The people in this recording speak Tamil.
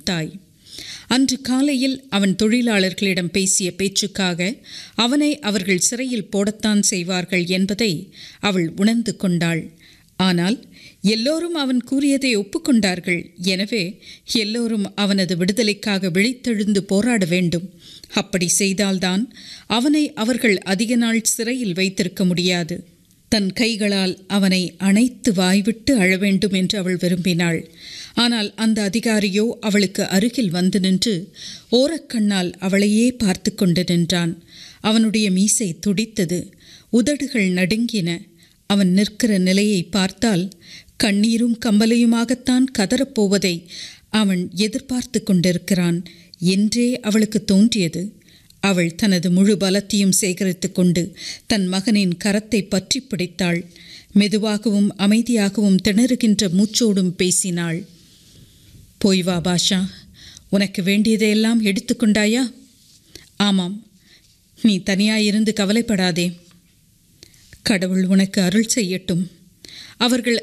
தாய் அன்று காலையில் அவன் தொழிலாளர்களிடம் பேசிய பேச்சுக்காக அவனை அவர்கள் சிறையில் போடத்தான் செய்வார்கள் என்பதை அவள் உணர்ந்து கொண்டாள் ஆனால் எல்லோரும் அவன் கூறியதை ஒப்புக்கொண்டார்கள் எனவே எல்லோரும் அவனது விடுதலைக்காக விழித்தெழுந்து போராட வேண்டும் அப்படி செய்தால்தான் அவனை அவர்கள் அதிக நாள் சிறையில் வைத்திருக்க முடியாது தன் கைகளால் அவனை அணைத்து வாய்விட்டு அழ வேண்டும் என்று அவள் விரும்பினாள் ஆனால் அந்த அதிகாரியோ அவளுக்கு அருகில் வந்து நின்று ஓரக்கண்ணால் அவளையே பார்த்து கொண்டு நின்றான் அவனுடைய மீசை துடித்தது உதடுகள் நடுங்கின அவன் நிற்கிற நிலையை பார்த்தால் கண்ணீரும் கம்பலையுமாகத்தான் கதறப்போவதை அவன் எதிர்பார்த்து கொண்டிருக்கிறான் என்றே அவளுக்கு தோன்றியது அவள் தனது முழு பலத்தையும் சேகரித்து கொண்டு தன் மகனின் கரத்தை பற்றி பிடித்தாள் மெதுவாகவும் அமைதியாகவும் திணறுகின்ற மூச்சோடும் பேசினாள் போய் வா பாஷா உனக்கு வேண்டியதையெல்லாம் எடுத்துக்கொண்டாயா ஆமாம் நீ தனியாயிருந்து கவலைப்படாதே கடவுள் உனக்கு அருள் செய்யட்டும் அவர்கள்